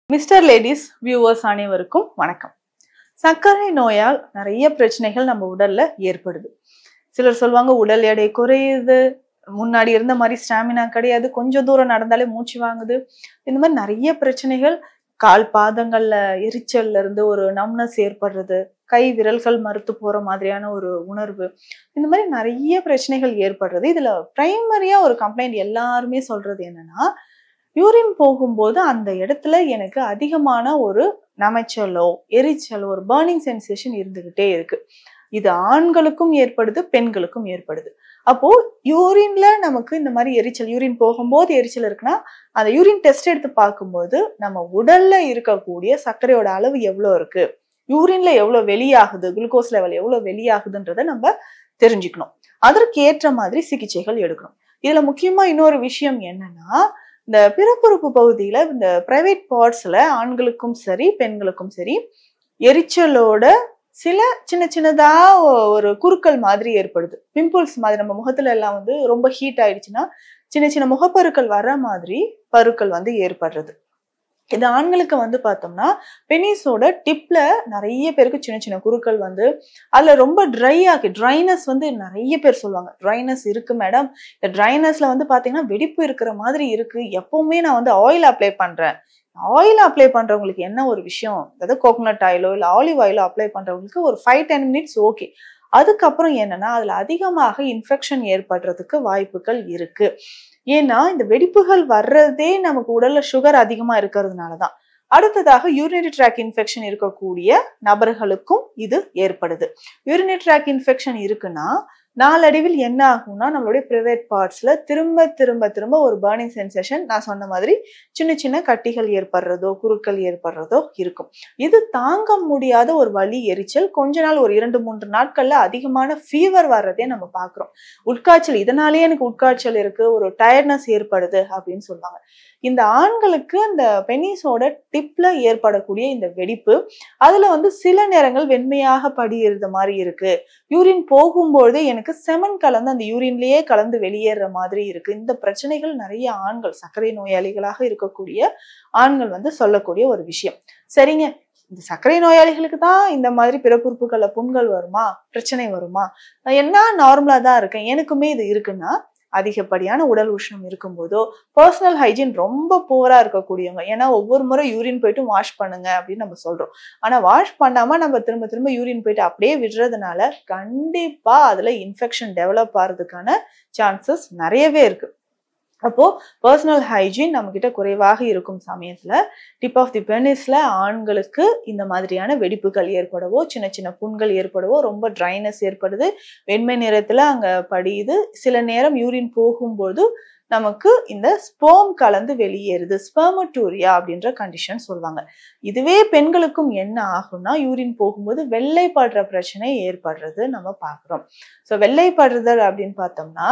mister ladies viewers அனைவருக்கும் வணக்கம் சர்க்கரை நோயால் நிறைய பிரச்சனைகள் நம்ம உடல்ல ஏற்படுது சிலர் சொல்லுவாங்க உடல் எடை குறையுது முன்னாடி இருந்த மாதிரி ஸ்டாமினா கிடையாது கொஞ்சம் தூரம் நடந்தாலே மூச்சு வாங்குது இந்த மாதிரி நிறைய பிரச்சனைகள் கால் பாதங்கள்ல எரிச்சல்ல இருந்து ஒரு நம்னஸ் ஏற்படுறது கை விரல்கள் மறுத்து போற மாதிரியான ஒரு உணர்வு இந்த மாதிரி நிறைய பிரச்சனைகள் ஏற்படுறது இதுல பிரைமரியா ஒரு கம்ப்ளைண்ட் எல்லாருமே சொல்றது என்னன்னா யூரின் போகும்போது அந்த இடத்துல எனக்கு அதிகமான ஒரு நமைச்சலோ எரிச்சலோ ஒரு பர்னிங் சென்சேஷன் இருந்துகிட்டே இருக்கு இது ஆண்களுக்கும் ஏற்படுது பெண்களுக்கும் ஏற்படுது அப்போ யூரின்ல நமக்கு இந்த மாதிரி எரிச்சல் யூரின் போகும்போது எரிச்சல் இருக்குன்னா அந்த யூரின் டெஸ்ட் எடுத்து பார்க்கும்போது நம்ம உடல்ல இருக்கக்கூடிய சர்க்கரையோட அளவு எவ்வளோ இருக்கு யூரின்ல எவ்வளவு வெளியாகுது குளுக்கோஸ் லெவல் எவ்வளவு வெளியாகுதுன்றத நம்ம தெரிஞ்சுக்கணும் அதற்கு ஏற்ற மாதிரி சிகிச்சைகள் எடுக்கணும் இதுல முக்கியமா இன்னொரு விஷயம் என்னன்னா இந்த பிறப்புறுப்பு பகுதியில இந்த பிரைவேட் பார்ட்ஸ்ல ஆண்களுக்கும் சரி பெண்களுக்கும் சரி எரிச்சலோட சில சின்ன சின்னதா ஒரு குறுக்கள் மாதிரி ஏற்படுது பிம்பிள்ஸ் மாதிரி நம்ம முகத்துல எல்லாம் வந்து ரொம்ப ஹீட் ஆயிடுச்சுன்னா சின்ன சின்ன முகப்பருக்கள் வர மாதிரி பருக்கள் வந்து ஏற்படுறது இது ஆண்களுக்கு வந்து பார்த்தோம்னா பெனிஸோட டிப்ல நிறைய பேருக்கு சின்ன சின்ன குறுக்கள் வந்து அதுல ரொம்ப ட்ரை ஆகி ட்ரைனஸ் வந்து நிறைய பேர் சொல்லுவாங்க ட்ரைனஸ் இருக்கு மேடம் இந்த ட்ரைனஸ்ல வந்து பாத்தீங்கன்னா வெடிப்பு இருக்கிற மாதிரி இருக்கு எப்பவுமே நான் வந்து ஆயில் அப்ளை பண்றேன் ஆயில் அப்ளை பண்றவங்களுக்கு என்ன ஒரு விஷயம் அதாவது கோகோனட் ஆயிலோ இல்லை ஆலிவ் ஆயிலோ அப்ளை பண்றவங்களுக்கு ஒரு ஃபைவ் டென் மினிட்ஸ் ஓகே அதுக்கப்புறம் என்னன்னா அதுல அதிகமாக இன்ஃபெக்ஷன் ஏற்படுறதுக்கு வாய்ப்புகள் இருக்கு ஏன்னா இந்த வெடிப்புகள் வர்றதே நமக்கு உடல்ல சுகர் அதிகமா இருக்கிறதுனால தான் அடுத்ததாக யூரினரி ட்ராக் இன்ஃபெக்ஷன் இருக்கக்கூடிய நபர்களுக்கும் இது ஏற்படுது யூரினரி ட்ராக் இன்ஃபெக்ஷன் இருக்குன்னா நாளடைவில் என்ன ஆகும்னா நம்மளுடைய ப்ரைவேட் பார்ட்ஸ்ல திரும்ப திரும்ப திரும்ப ஒரு பர்னிங் சென்சேஷன் நான் சொன்ன மாதிரி சின்ன சின்ன கட்டிகள் ஏற்படுறதோ குறுக்கள் ஏற்படுறதோ இருக்கும் இது தாங்க முடியாத ஒரு வலி எரிச்சல் கொஞ்ச நாள் ஒரு இரண்டு மூன்று நாட்கள்ல அதிகமான ஃபீவர் வர்றதே நம்ம பாக்குறோம் உட்காய்ச்சல் இதனாலேயே எனக்கு உட்காய்ச்சல் இருக்கு ஒரு டயர்ட்னஸ் ஏற்படுது அப்படின்னு சொல்லுவாங்க இந்த ஆண்களுக்கு அந்த பெனிஸோட டிப்ல ஏற்படக்கூடிய இந்த வெடிப்பு அதுல வந்து சில நேரங்கள் வெண்மையாக படியிருந்த மாதிரி இருக்கு யூரின் போகும்பொழுது எனக்கு செமன் கலந்து அந்த யூரின்லயே கலந்து வெளியேற மாதிரி இருக்கு இந்த பிரச்சனைகள் நிறைய ஆண்கள் சர்க்கரை நோயாளிகளாக இருக்கக்கூடிய ஆண்கள் வந்து சொல்லக்கூடிய ஒரு விஷயம் சரிங்க இந்த சர்க்கரை நோயாளிகளுக்கு தான் இந்த மாதிரி பிறப்புறுப்புகள்ல புண்கள் வருமா பிரச்சனை வருமா நான் என்ன நார்மலா தான் இருக்கேன் எனக்குமே இது இருக்குன்னா அதிகப்படியான உடல் உஷ்ணம் இருக்கும்போதோ பர்சனல் ஹைஜீன் ரொம்ப புவரா இருக்கக்கூடியவங்க ஏன்னா ஒவ்வொரு முறை யூரின் போயிட்டு வாஷ் பண்ணுங்க அப்படின்னு நம்ம சொல்றோம் ஆனா வாஷ் பண்ணாம நம்ம திரும்ப திரும்ப யூரின் போயிட்டு அப்படியே விடுறதுனால கண்டிப்பா அதுல இன்ஃபெக்ஷன் டெவலப் ஆகிறதுக்கான சான்சஸ் நிறையவே இருக்கு அப்போ பர்சனல் ஹைஜீன் நம்ம கிட்ட குறைவாக இருக்கும் சமயத்துல டிப் ஆஃப் தி பெனிஸ்ல ஆண்களுக்கு இந்த மாதிரியான வெடிப்புகள் ஏற்படவோ சின்ன சின்ன புண்கள் ஏற்படவோ ரொம்ப ட்ரைனஸ் ஏற்படுது வெண்மை நிறத்துல அங்க படியுது சில நேரம் யூரின் போகும்போது நமக்கு இந்த ஸ்போம் கலந்து வெளியேறுது ஸ்பெர்மட்டூரியா அப்படின்ற கண்டிஷன் சொல்லுவாங்க இதுவே பெண்களுக்கும் என்ன ஆகும்னா யூரின் போகும்போது வெள்ளைப்படுற பிரச்சனை ஏற்படுறது நம்ம பார்க்குறோம் ஸோ வெள்ளைப்படுறதல் அப்படின்னு பார்த்தோம்னா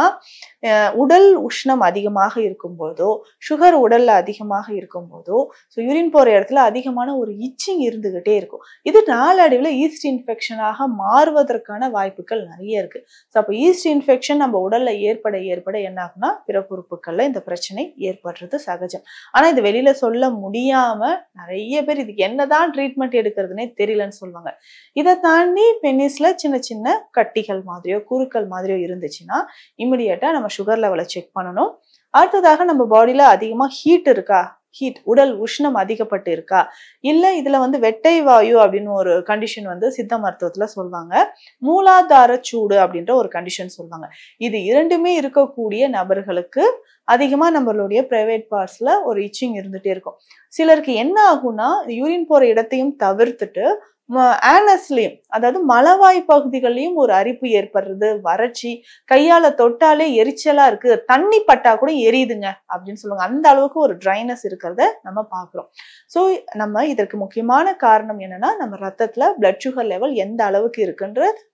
உடல் உஷ்ணம் அதிகமாக இருக்கும்போதோ சுகர் உடல்ல அதிகமாக இருக்கும்போதோ ஸோ யூரின் போற இடத்துல அதிகமான ஒரு இச்சிங் இருந்துகிட்டே இருக்கும் இது நாளடைவில் ஈஸ்ட் இன்ஃபெக்ஷனாக மாறுவதற்கான வாய்ப்புகள் நிறைய இருக்கு ஸோ அப்போ ஈஸ்ட் இன்ஃபெக்ஷன் நம்ம உடல்ல ஏற்பட ஏற்பட என்ன ஆகும்னா பிறப்புறுப்பு உறுப்புகள்ல இந்த பிரச்சனை ஏற்படுறது சகஜம் ஆனா இது வெளியில சொல்ல முடியாம நிறைய பேர் இதுக்கு என்னதான் ட்ரீட்மெண்ட் எடுக்கிறதுனே தெரியலன்னு சொல்லுவாங்க இதை தாண்டி பெனிஸ்ல சின்ன சின்ன கட்டிகள் மாதிரியோ குறுக்கள் மாதிரியோ இருந்துச்சுன்னா இமிடியட்டா நம்ம சுகர் லெவலை செக் பண்ணணும் அடுத்ததாக நம்ம பாடியில அதிகமா ஹீட் இருக்கா ஹீட் உடல் உஷ்ணம் அதிகப்பட்டு இருக்கா இல்ல இதுல வந்து வெட்டை வாயு அப்படின்னு ஒரு கண்டிஷன் வந்து சித்த மருத்துவத்துல சொல்லுவாங்க மூலாதார சூடு அப்படின்ற ஒரு கண்டிஷன் சொல்லுவாங்க இது இரண்டுமே இருக்கக்கூடிய நபர்களுக்கு அதிகமா நம்மளுடைய பிரைவேட் பார்ட்ஸ்ல ஒரு இச்சிங் இருந்துட்டே இருக்கும் சிலருக்கு என்ன ஆகும்னா யூரின் போற இடத்தையும் தவிர்த்துட்டு ஆனஸ்லயும் அதாவது மலவாய் பகுதிகள்லயும் ஒரு அரிப்பு ஏற்படுறது வறட்சி கையால தொட்டாலே எரிச்சலா இருக்கு தண்ணி பட்டா கூட எரியுதுங்க அப்படின்னு சொல்லுவாங்க அந்த அளவுக்கு ஒரு ட்ரைனஸ் இருக்கிறத நம்ம பாக்குறோம் ஸோ நம்ம இதற்கு முக்கியமான காரணம் என்னன்னா நம்ம ரத்தத்துல பிளட் சுகர் லெவல் எந்த அளவுக்கு இருக்குன்ற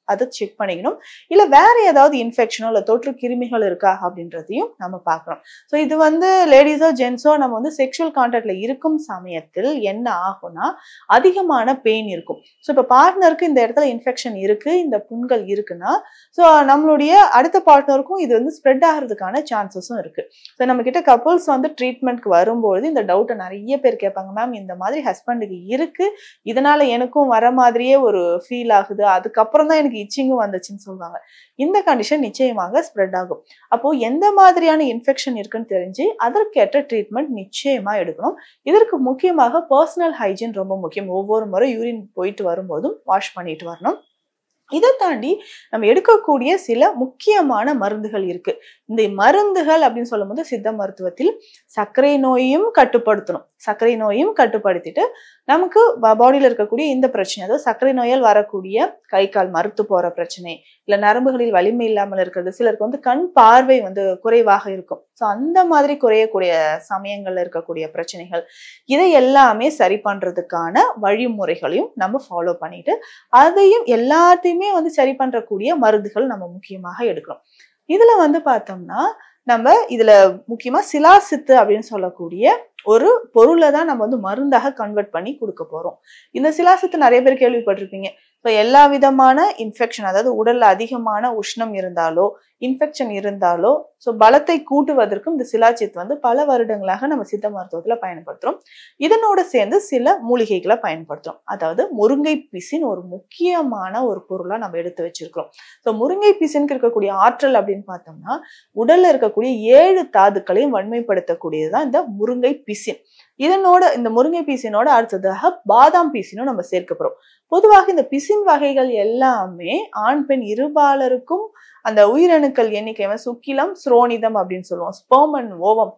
அதை செக் பண்ணிக்கணும் இல்ல வேற ஏதாவது இன்ஃபெக்ஷனோ இல்ல தொற்று கிருமிகள் இருக்கா அப்படின்றதையும் நம்ம பார்க்கணும் ஸோ இது வந்து லேடிஸோ ஜென்ஸோ நம்ம வந்து செக்ஷுவல் கான்டாக்ட்ல இருக்கும் சமயத்தில் என்ன ஆகும்னா அதிகமான பெயின் இருக்கும் ஸோ இப்போ பார்ட்னருக்கு இந்த இடத்துல இன்ஃபெக்ஷன் இருக்கு இந்த புண்கள் இருக்குன்னா ஸோ நம்மளுடைய அடுத்த பார்ட்னருக்கும் இது வந்து ஸ்ப்ரெட் ஆகிறதுக்கான சான்சஸும் இருக்கு ஸோ நம்ம கிட்ட கப்புள்ஸ் வந்து ட்ரீட்மெண்ட்க்கு வரும்பொழுது இந்த டவுட்டை நிறைய பேர் கேட்பாங்க மேம் இந்த மாதிரி ஹஸ்பண்டுக்கு இருக்கு இதனால எனக்கும் வர மாதிரியே ஒரு ஃபீல் ஆகுது அதுக்கப்புறம் தான் எனக்கு இச்சிங்கும் வந்துச்சுன்னு சொல்லுவாங்க இந்த கண்டிஷன் நிச்சயமாக ஸ்ப்ரெட் ஆகும் அப்போ எந்த மாதிரியான இன்ஃபெக்ஷன் இருக்குன்னு தெரிஞ்சு அதற்கேற்ற ட்ரீட்மெண்ட் நிச்சயமா எடுக்கணும் இதற்கு முக்கியமாக பர்சனல் ஹைஜீன் ரொம்ப முக்கியம் ஒவ்வொரு முறை யூரின் போயிட்டு வரும்போதும் வாஷ் பண்ணிட்டு வரணும் இதை தாண்டி நம்ம எடுக்கக்கூடிய சில முக்கியமான மருந்துகள் இருக்கு இந்த மருந்துகள் அப்படின்னு சொல்லும்போது சித்த மருத்துவத்தில் சர்க்கரை நோயையும் கட்டுப்படுத்தணும் சர்க்கரை நோயும் கட்டுப்படுத்திட்டு நமக்கு பாடியில் இருக்கக்கூடிய இந்த பிரச்சனை அதாவது சர்க்கரை நோயால் வரக்கூடிய கை கால் மறுத்து போற பிரச்சனை இல்ல நரம்புகளில் வலிமை இல்லாமல் இருக்கிறது சிலருக்கு வந்து கண் பார்வை வந்து குறைவாக இருக்கும் ஸோ அந்த மாதிரி குறையக்கூடிய சமயங்கள்ல இருக்கக்கூடிய பிரச்சனைகள் இதை எல்லாமே சரி பண்றதுக்கான வழிமுறைகளையும் நம்ம ஃபாலோ பண்ணிட்டு அதையும் எல்லாத்தையுமே வந்து சரி பண்றக்கூடிய மருந்துகள் நம்ம முக்கியமாக எடுக்கணும் இதுல வந்து பார்த்தோம்னா நம்ம இதுல முக்கியமா சிலாசித்து அப்படின்னு சொல்லக்கூடிய ஒரு பொருளை தான் நம்ம வந்து மருந்தாக கன்வெர்ட் பண்ணி கொடுக்க போறோம் இந்த சிலாசித்து நிறைய பேர் கேள்விப்பட்டிருப்பீங்க ஸோ எல்லா விதமான இன்ஃபெக்ஷன் அதாவது உடல்ல அதிகமான உஷ்ணம் இருந்தாலோ இன்ஃபெக்ஷன் இருந்தாலோ ஸோ பலத்தை கூட்டுவதற்கும் இந்த சிலாச்சித் வந்து பல வருடங்களாக நம்ம சித்த மருத்துவத்துல பயன்படுத்துறோம் இதனோட சேர்ந்து சில மூலிகைகளை பயன்படுத்துறோம் அதாவது முருங்கை பிசின் ஒரு முக்கியமான ஒரு பொருளா நம்ம எடுத்து வச்சிருக்கிறோம் ஸோ முருங்கை பிசினுக்கு இருக்கக்கூடிய ஆற்றல் அப்படின்னு பார்த்தோம்னா உடல்ல இருக்கக்கூடிய ஏழு தாதுக்களையும் வன்மைப்படுத்தக்கூடியதுதான் இந்த முருங்கை பிசின் இதனோட இந்த முருங்கை பீசினோட அடுத்ததாக பாதாம் பீசினும் நம்ம சேர்க்க போறோம் பொதுவாக இந்த பிசின் வகைகள் எல்லாமே ஆண் பெண் இருபாலருக்கும் அந்த உயிரணுக்கள் எண்ணிக்கை வந்து சுக்கிலம் ஸ்ரோனிதம் அப்படின்னு சொல்லுவோம் ஸ்பெர்ம் அண்ட் ஓவம்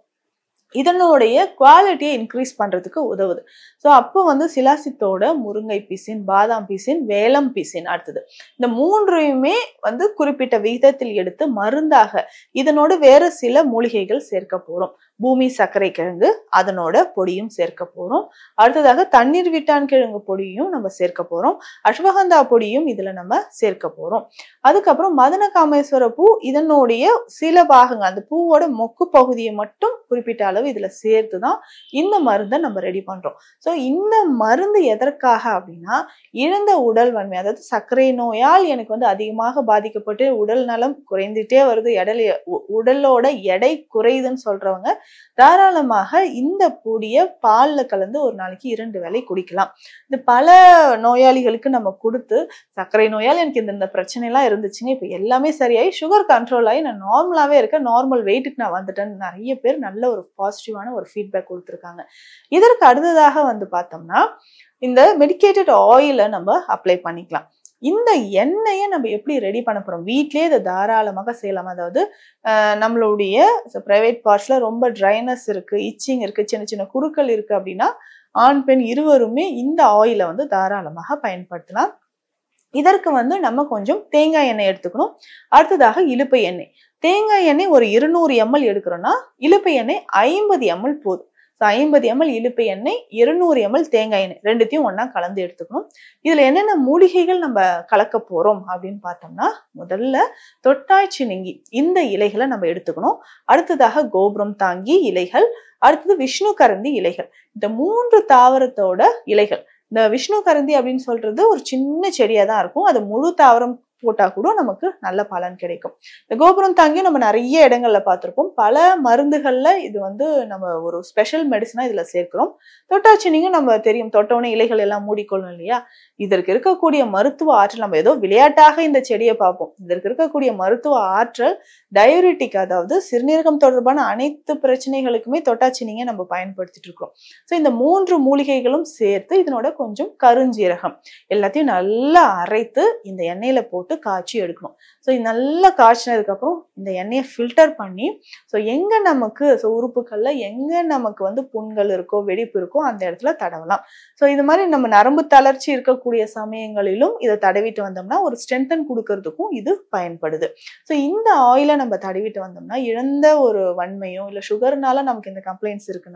இதனுடைய குவாலிட்டியை இன்க்ரீஸ் பண்றதுக்கு உதவுது ஸோ அப்போ வந்து சிலாசித்தோட முருங்கை பிசின் பாதாம் பிசின் வேலம் பிசின் அடுத்தது இந்த மூன்றையுமே வந்து குறிப்பிட்ட விகிதத்தில் எடுத்து மருந்தாக இதனோட வேற சில மூலிகைகள் சேர்க்க போறோம் பூமி சர்க்கரை கிழங்கு அதனோட பொடியும் சேர்க்க போறோம் அடுத்ததாக தண்ணீர் விட்டான் கிழங்கு பொடியும் நம்ம சேர்க்க போறோம் அஸ்வகந்தா பொடியும் இதுல நம்ம சேர்க்க போறோம் அதுக்கப்புறம் மதன காமேஸ்வர பூ இதனுடைய சில பாகங்கள் அந்த பூவோட மொக்கு பகுதியை மட்டும் குறிப்பிட்ட அளவு இதுல சேர்த்து தான் இந்த மருந்தை நம்ம ரெடி பண்றோம் ஸோ இந்த மருந்து எதற்காக அப்படின்னா இழந்த உடல் வன்மை அதாவது சர்க்கரை நோயால் எனக்கு வந்து அதிகமாக பாதிக்கப்பட்டு உடல் நலம் குறைந்துட்டே வருது எடை உடலோட எடை குறையுதுன்னு சொல்றவங்க தாராளமாக இந்த பொடியை பால்ல கலந்து ஒரு நாளைக்கு இரண்டு வேளை குடிக்கலாம் இது பல நோயாளிகளுக்கு நம்ம கொடுத்து சர்க்கரை நோயால் எனக்கு இந்த இந்த பிரச்சனை எல்லாம் இருந்துச்சுங்க இப்போ எல்லாமே சரியாயி சுகர் கண்ட்ரோல் ஆகி நான் நார்மலாவே இருக்கேன் நார்மல் வெயிட்டுக்கு நான் வந்துட்டேன்னு நிறைய பேர் நல்ல ஒரு பாசிட்டிவான ஒரு ஃபீட்பேக் கொடுத்துருக்காங்க இதற்கு அடுத்ததாக வந்து பார்த்தோம்னா இந்த மெடிக்கேட்டட் ஆயிலை நம்ம அப்ளை பண்ணிக்கலாம் இந்த எண்ணெயை நம்ம எப்படி ரெடி பண்ண போறோம் வீட்லயே இதை தாராளமாக செய்யலாம் அதாவது நம்மளுடைய ப்ரைவேட் பார்ட்ஸ்ல ரொம்ப ட்ரைனஸ் இருக்கு இச்சிங் இருக்கு சின்ன சின்ன குறுக்கள் இருக்கு அப்படின்னா ஆண் பெண் இருவருமே இந்த ஆயிலை வந்து தாராளமாக பயன்படுத்தலாம் இதற்கு வந்து நம்ம கொஞ்சம் தேங்காய் எண்ணெய் எடுத்துக்கணும் அடுத்ததாக இலுப்பை எண்ணெய் தேங்காய் எண்ணெய் ஒரு இருநூறு எம்எல் எடுக்கிறோம்னா இலுப்பை எண்ணெய் ஐம்பது எம்எல் போதும் ஸோ ஐம்பது எம்எல் இலுப்பை எண்ணெய் இருநூறு எம்எல் தேங்காய் எண்ணெய் ரெண்டுத்தையும் ஒன்றா கலந்து எடுத்துக்கணும் இதில் என்னென்ன மூலிகைகள் நம்ம கலக்க போகிறோம் அப்படின்னு பார்த்தோம்னா முதல்ல தொட்டாய்ச்சி நெங்கி இந்த இலைகளை நம்ம எடுத்துக்கணும் அடுத்ததாக கோபுரம் தாங்கி இலைகள் அடுத்தது விஷ்ணு கரந்தி இலைகள் இந்த மூன்று தாவரத்தோட இலைகள் இந்த விஷ்ணு கரந்தி அப்படின்னு சொல்றது ஒரு சின்ன செடியா தான் இருக்கும் அது முழு தாவரம் போட்டா கூட நமக்கு நல்ல பலன் கிடைக்கும் இந்த கோபுரம் தாங்கியும் நம்ம நிறைய இடங்கள்ல பார்த்திருப்போம் பல மருந்துகள்ல இது வந்து நம்ம ஒரு ஸ்பெஷல் மெடிசனா இதுல சேர்க்கிறோம் தொட்டாச்சினியும் நம்ம தெரியும் தொட்டவுடனே இலைகள் எல்லாம் மூடிக்கொள்ளும் இல்லையா இதற்கு இருக்கக்கூடிய மருத்துவ ஆற்றல் நம்ம ஏதோ விளையாட்டாக இந்த செடியை பார்ப்போம் இதற்கு இருக்கக்கூடிய மருத்துவ ஆற்றல் டயரிட்டிக் அதாவது சிறுநீரகம் தொடர்பான அனைத்து பிரச்சனைகளுக்குமே தொட்டாச்சினிங்க நம்ம பயன்படுத்திட்டு இருக்கோம் ஸோ இந்த மூன்று மூலிகைகளும் சேர்த்து இதனோட கொஞ்சம் கருஞ்சீரகம் எல்லாத்தையும் நல்லா அரைத்து இந்த எண்ணெயில போட்டு காய்ச்சி எடுக்கணும் ஸோ இது நல்லா காய்ச்சினதுக்கு அப்புறம் இந்த எண்ணெயை ஃபில்டர் பண்ணி ஸோ எங்க நமக்கு ஸோ உறுப்புகள்ல எங்க நமக்கு வந்து புண்கள் இருக்கோ வெடிப்பு இருக்கோ அந்த இடத்துல தடவலாம் ஸோ இது மாதிரி நம்ம நரம்பு தளர்ச்சி இருக்கக்கூடிய சமயங்களிலும் இதை தடவிட்டு வந்தோம்னா ஒரு ஸ்ட்ரென்தன் கொடுக்கறதுக்கும் இது பயன்படுது ஸோ இந்த ஆயிலை நம்ம தடவிட்டு வந்தோம்னா இழந்த ஒரு வன்மையோ இல்லை சுகர்னால நமக்கு இந்த கம்ப்ளைண்ட்ஸ் இருக்குனாலும்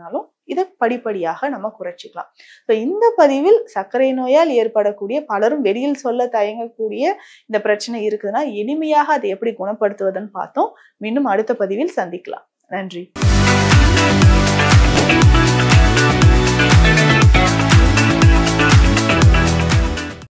இதை படிப்படியாக நம்ம குறைச்சிக்கலாம் ஸோ இந்த பதிவில் சர்க்கரை நோயால் ஏற்படக்கூடிய பலரும் வெளியில் சொல்ல தயங்கக்கூடிய இந்த பிரச்சனை இருக்குதுன்னா எளிமையாக அதை எப்படி குணப்படுத்துவதுன்னு பார்த்தோம் மீண்டும் அடுத்த பதிவில் சந்திக்கலாம் நன்றி